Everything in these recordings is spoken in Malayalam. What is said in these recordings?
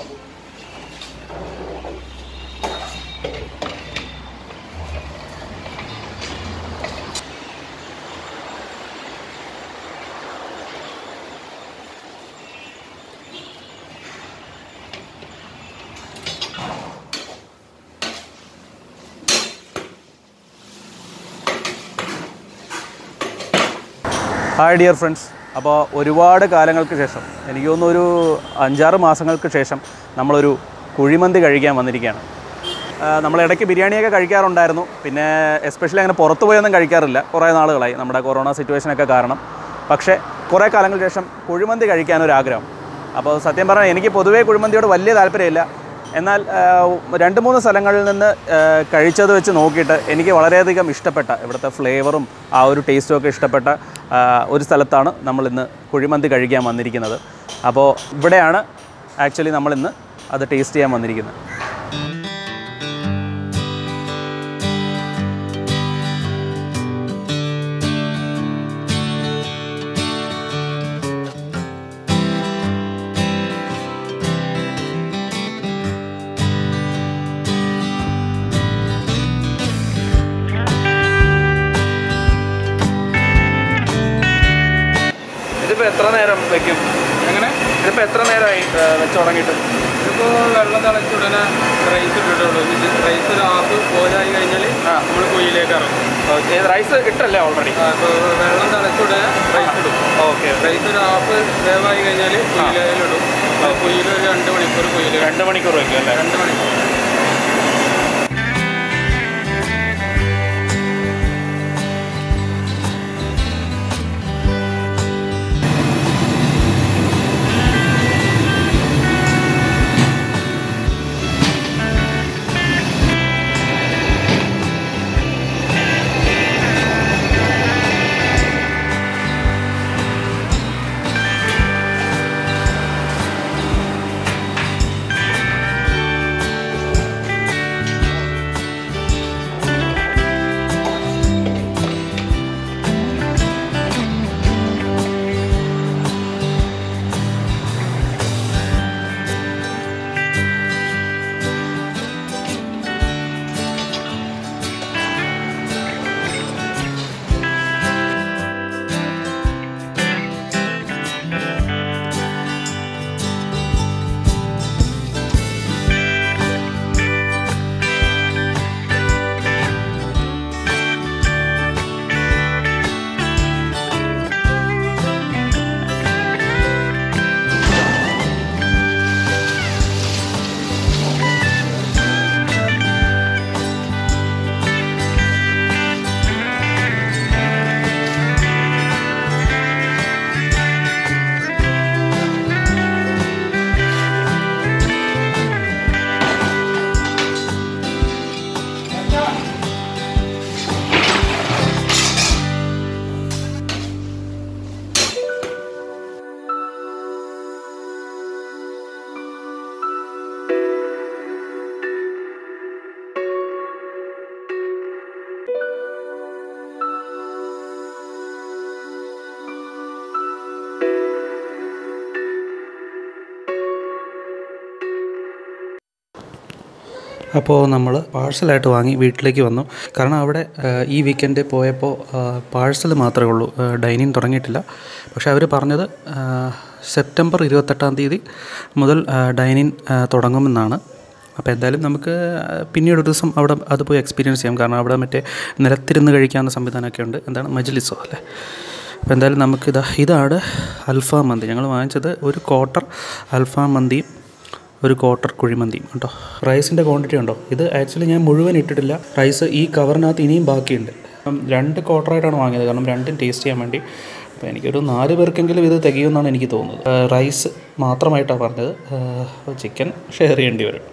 ഹായ് ഡിയർ ഫ്രണ്ട്സ് അപ്പോൾ ഒരുപാട് കാലങ്ങൾക്ക് ശേഷം എനിക്ക് തോന്നുന്നു ഒരു അഞ്ചാറ് മാസങ്ങൾക്ക് ശേഷം നമ്മളൊരു കുഴിമന്തി കഴിക്കാൻ വന്നിരിക്കുകയാണ് ആ, നമ്മൾ ഇടയ്ക്ക് ബിരിയാണിയൊക്കെ കഴിക്കാറുണ്ടായിരുന്നു പിന്നെ എസ്പെഷ്യലി അങ്ങനെ പുറത്ത് പോയൊന്നും കഴിക്കാറില്ല കുറേ നാളുകളായി നമ്മുടെ കൊറോണ സിറ്റുവേഷനൊക്കെ കാരണം പക്ഷേ കുറേ കാലങ്ങൾക്ക് ശേഷം കുഴിമന്തി കഴിക്കാനൊരു ആഗ്രഹം അപ്പോൾ സത്യം പറഞ്ഞാൽ എനിക്ക് പൊതുവേ കുഴിമന്തിയോട് വലിയ താല്പര്യമില്ല എന്നാൽ ആ, രണ്ട് മൂന്ന് സ്ഥലങ്ങളിൽ നിന്ന് ആ, കഴിച്ചത് വെച്ച് നോക്കിയിട്ട് എനിക്ക് വളരെയധികം ഇഷ്ടപ്പെട്ട ഇവിടുത്തെ ഫ്ലേവറും ആ ഒരു ടേസ്റ്റും ഒക്കെ ഇഷ്ടപ്പെട്ട ആ, ഒരു സ്ഥലത്താണ് നമ്മളിന്ന് കുഴിമന്തി കഴിക്കാൻ വന്നിരിക്കുന്നത് അപ്പോൾ ഇവിടെയാണ് ആക്ച്വലി നമ്മളിന്ന് അത് ടേസ്റ്റ് ചെയ്യാൻ വന്നിരിക്കുന്നത് ഇതിപ്പോൾ എത്ര നേരം വെക്കും എങ്ങനെ ഇതിപ്പോൾ എത്ര നേരമായി വെച്ച് തുടങ്ങിയിട്ട് ഇതിപ്പോൾ വെള്ളം തിളച്ച ഉടനെ റൈസ് ഇട്ടിട്ടുള്ളൂ ഇത് റൈസ് ഒരു ഹാഫ് ബോയിലായി കഴിഞ്ഞാൽ ആ. നമ്മൾ കുഴിയിലേക്ക് ഇറങ്ങും റൈസ് ഇട്ടല്ലേ ഓൾറെഡി അപ്പോൾ വെള്ളം തിളച്ച ഉടനെ റൈസ് ഇടും ഓക്കെ റൈസ് ഒരു ഹാഫ് വേവായി കഴിഞ്ഞാൽ കുയിലിടും കുയിൽ ഒരു രണ്ട് മണിക്കൂർ കുയിൽ രണ്ട് മണിക്കൂർ വയ്ക്കും അല്ലേ രണ്ട് മണിക്കൂർ അപ്പോൾ നമ്മൾ പാഴ്സലായിട്ട് വാങ്ങി വീട്ടിലേക്ക് വന്നു കാരണം അവിടെ ആ, ഈ വീക്കെൻഡ് പോയപ്പോൾ പാഴ്സൽ മാത്രമേ ഉള്ളൂ ഡൈനിങ് തുടങ്ങിയിട്ടില്ല പക്ഷേ അവർ പറഞ്ഞത് ആ, സെപ്റ്റംബർ ഇരുപത്തെട്ടാം തീയതി മുതൽ ഡൈനിങ് തുടങ്ങുമെന്നാണ് അപ്പോൾ എന്തായാലും നമുക്ക് ആ, പിന്നീട് ഒരു ദിവസം അവിടെ അത് പോയി എക്സ്പീരിയൻസ് ചെയ്യാം കാരണം അവിടെ മറ്റേ നിലത്തിരുന്ന് കഴിക്കാവുന്ന സംവിധാനമൊക്കെ ഉണ്ട് എന്താണ് മജ്ലിസോ അല്ലേ അപ്പോൾ എന്തായാലും നമുക്കിതാ ഇതാണ് അൽഫാം മന്തി ഞങ്ങൾ വാങ്ങിച്ചത് ഒരു ക്വാർട്ടർ അൽഫാം മന്തിയും ഒരു ക്വാർട്ടർ കുഴിമന്തിയും കേട്ടോ റൈസിൻ്റെ ക്വാണ്ടിറ്റി ഉണ്ടോ ഇത് ആക്ച്വലി ഞാൻ മുഴുവൻ ഇട്ടിട്ടില്ല റൈസ് ഈ കവറിനകത്ത് ഇനിയും ബാക്കിയുണ്ട് അപ്പം രണ്ട് ക്വാർട്ടറായിട്ടാണ് വാങ്ങിയത് കാരണം രണ്ടും ടേസ്റ്റ് ചെയ്യാൻ വേണ്ടി അപ്പോൾ എനിക്കൊരു നാല് പേർക്കെങ്കിലും ഇത് തികയുമെന്നാണ് എനിക്ക് തോന്നുന്നത് ആ, റൈസ് മാത്രമായിട്ടാണ് പറഞ്ഞത് ചിക്കൻ ഷെയർ ചെയ്യേണ്ടി വരും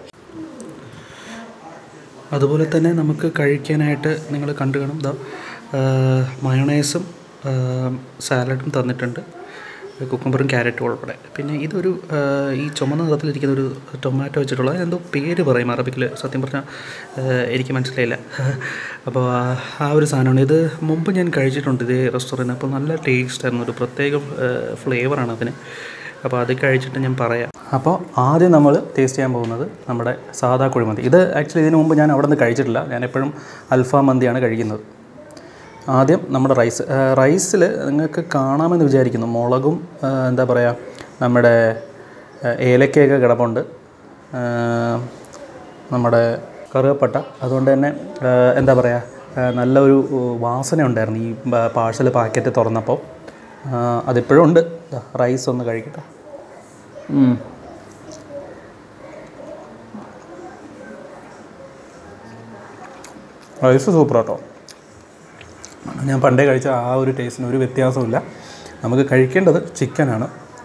അതുപോലെ തന്നെ നമുക്ക് കഴിക്കാനായിട്ട് നിങ്ങൾ കണ്ടു കാണും ഇതാ മയോണൈസും സാലഡും തന്നിട്ടുണ്ട് കുക്കുംബറും ക്യാരറ്റും ഉൾപ്പെടെ പിന്നെ ഇതൊരു ആ, ഈ ചുമന്ന നിറത്തിലിരിക്കുന്ന ഒരു ടൊമാറ്റോ വെച്ചിട്ടുള്ള എന്തോ പേര് പറയും അറബിക്കിൽ സത്യം പറഞ്ഞാൽ ആ, എനിക്ക് മനസ്സിലായില്ല അപ്പോൾ ആ- ആ ഒരു സാധനമാണ് ഇത് മുമ്പ് ഞാൻ കഴിച്ചിട്ടുണ്ട് ഇതേ റെസ്റ്റോറൻറ്റ് അപ്പോൾ നല്ല ടേസ്റ്റ് ആയിരുന്നു ഒരു പ്രത്യേക ഫ്ലേവറാണ് അതിന് അപ്പോൾ അത് കഴിച്ചിട്ട് ഞാൻ പറയാം അപ്പോൾ ആദ്യം നമ്മൾ ടേസ്റ്റ് ചെയ്യാൻ പോകുന്നത് നമ്മുടെ സാദാ കുഴിമന്തി ഇത് ആക്ച്വലി ഇതിനു മുമ്പ് ഞാൻ അവിടെ നിന്ന് കഴിച്ചിട്ടില്ല ഞാൻ എപ്പോഴും അൽഫാം മന്തിയാണ് കഴിക്കുന്നത് ആദ്യം നമ്മുടെ റൈസ് റൈസിൽ നിങ്ങൾക്ക് കാണാമെന്ന് വിചാരിക്കുന്നു മുളകും ആ, എന്താ പറയുക നമ്മുടെ ആ, ഏലക്കയൊക്കെ കിടപ്പുണ്ട് ആ, നമ്മുടെ കറുവപ്പട്ട അതുകൊണ്ട് തന്നെ ആ, എന്താ പറയുക ആ, നല്ലൊരു വാസന ഉണ്ടായിരുന്നു ഈ പാഴ്സൽ പാക്കറ്റ് തുറന്നപ്പോൾ ആ, അതിപ്പോഴും ഉണ്ട് ദാ, റൈസ് ഒന്ന് കഴിക്കട്ടെ ഉം. റൈസ് സൂപ്പർ കേട്ടോ ഞാൻ പണ്ടേ കഴിച്ച ആ ഒരു ടേസ്റ്റിന് ഒരു വ്യത്യാസമില്ല നമുക്ക് കഴിക്കേണ്ടത് ചിക്കനാണ്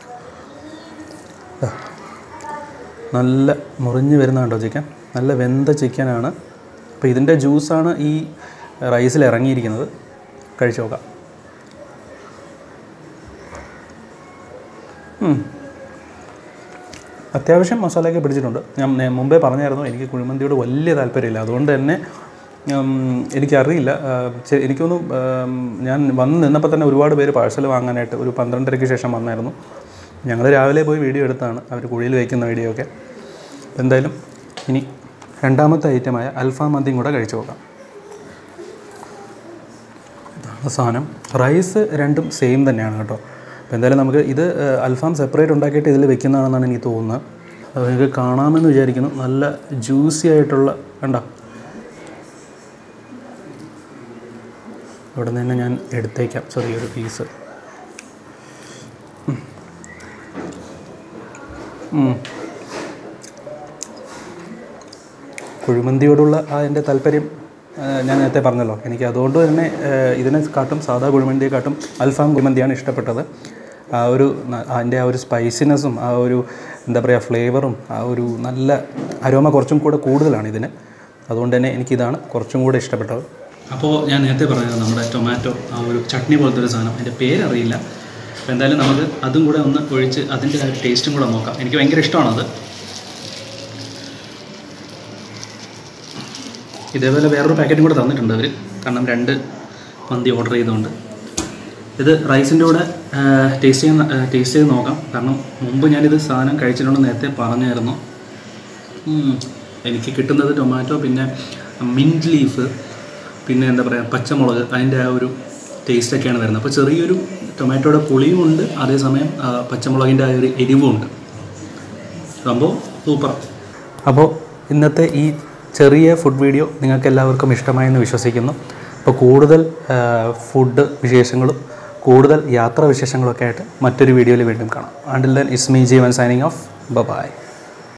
ദാ. നല്ല മുറിഞ്ഞ് വരുന്ന കണ്ടോ ചിക്കൻ നല്ല വെന്ത ചിക്കനാണ് അപ്പോൾ ഇതിൻ്റെ ജ്യൂസാണ് ഈ റൈസിൽ ഇറങ്ങിയിരിക്കുന്നത് കഴിച്ചു നോക്കാം ഉം. അത്യാവശ്യം മസാലയൊക്കെ പിടിച്ചിട്ടുണ്ട് ഞാൻ നേ- മുമ്പേ പറഞ്ഞായിരുന്നു എനിക്ക് കുഴിമന്തിയോട് വലിയ താല്പര്യമില്ല അതുകൊണ്ട് തന്നെ ഉം, എനിക്കറിയില്ല ആ, ചെ- എനിക്കൊന്നും ഉം, ഞാൻ വന്ന് നിന്നപ്പോൾ തന്നെ ഒരുപാട് പേര് പാഴ്സൽ വാങ്ങാനായിട്ട് ഒരു പന്ത്രണ്ടരയ്ക്ക് ശേഷം വന്നായിരുന്നു ഞങ്ങൾ രാവിലെ പോയി വീഡിയോ എടുത്താണ് അവർ കുഴിയിൽ വയ്ക്കുന്ന വീഡിയോ ഒക്കെ അപ്പോൾ എന്തായാലും ഇനി രണ്ടാമത്തെ ഐറ്റമായ അൽഫാം മന്തിയും കൂടെ കഴിച്ചു നോക്കാം ഇതാണ് സാധനം റൈസ് രണ്ടും സെയിം തന്നെയാണ് കേട്ടോ അപ്പോൾ എന്തായാലും നമുക്ക് ഇത് ഏഹ്, അൽഫാം സെപ്പറേറ്റ് ഉണ്ടാക്കിയിട്ട് ഇതിൽ വെക്കുന്നതാണെന്നാണ് എനിക്ക് തോന്നുന്നത് അത് നിങ്ങൾക്ക് കാണാമെന്ന് വിചാരിക്കുന്നു നല്ല ജ്യൂസി ആയിട്ടുള്ള കണ്ടോ ഇവിടെ നിന്ന് തന്നെ ഞാൻ എടുത്തേക്കാം ചെറിയൊരു പീസ് ഉം. ഉം. കുഴിമന്തിയോടുള്ള ആ എൻ്റെ താല്പര്യം ആ, ഞാൻ നേരത്തെ പറഞ്ഞല്ലോ എനിക്ക് അതുകൊണ്ട് തന്നെ ആ, ഇതിനെക്കാട്ടും സാധാ കുഴിമന്തിയെക്കാട്ടും അൽഫാം കുഴിമന്തിയാണ് ഇഷ്ടപ്പെട്ടത് ആ ഒരു ന- അതിൻ്റെ ആ ഒരു സ്പൈസിനെസ്സും ആ ഒരു എന്താ പറയുക ഫ്ലേവറും ആ ഒരു നല്ല അരോമ കുറച്ചും കൂടെ കൂടുതലാണ് ഇതിന് അതുകൊണ്ട് തന്നെ എനിക്കിതാണ് കുറച്ചും കൂടെ ഇഷ്ടപ്പെട്ടത് അപ്പോൾ ഞാൻ നേരത്തെ പറഞ്ഞത് നമ്മുടെ ടൊമാറ്റോ ആ ഒരു ചട്നി പോലത്തെ ഒരു സാധനം അതിൻ്റെ പേരറിയില്ല അപ്പോൾ എന്തായാലും നമുക്ക് അതും കൂടെ ഒന്ന് ഒഴിച്ച് അതിൻ്റെ ആ ഒരു ടേസ്റ്റും കൂടെ നോക്കാം എനിക്ക് ഭയങ്കര ഇഷ്ടമാണത് ഇതേപോലെ വേറൊരു പാക്കറ്റും കൂടെ തന്നിട്ടുണ്ട് അവർ കാരണം രണ്ട് മന്തി ഓർഡർ ചെയ്തുകൊണ്ട് ഇത് റൈസിൻ്റെ കൂടെ ടേസ്റ്റ് ചെയ്യാൻ ടേസ്റ്റ് ചെയ്ത് നോക്കാം കാരണം മുമ്പ് ഞാനിത് സാധനം കഴിച്ചിട്ടുണ്ടെന്ന് നേരത്തെ പറഞ്ഞായിരുന്നു ഉം. എനിക്ക് കിട്ടുന്നത് ടൊമാറ്റോ പിന്നെ മിൻറ്റ് ലീഫ് പിന്നെ എന്താ പറയുക പച്ചമുളക് അതിൻ്റെ ആ ഒരു ടേസ്റ്റൊക്കെയാണ് വരുന്നത് അപ്പോൾ ചെറിയൊരു ടൊമാറ്റോയുടെ പുളിയും ഉണ്ട് അതേസമയം ആ, പച്ചമുളകിൻ്റെ ആ ഒരു എരിവും ഉണ്ട് സംഭവം സൂപ്പർ അപ്പോൾ ഇന്നത്തെ ഈ ചെറിയ ഫുഡ് വീഡിയോ നിങ്ങൾക്ക് എല്ലാവർക്കും ഇഷ്ടമായെന്ന് വിശ്വസിക്കുന്നു അപ്പോൾ കൂടുതൽ ആ, ഫുഡ് വിശേഷങ്ങളും കൂടുതൽ യാത്രാ വിശേഷങ്ങളൊക്കെ ആയിട്ട് മറ്റൊരു വീഡിയോയിൽ വീണ്ടും കാണാം until then is me Jeevan signing off by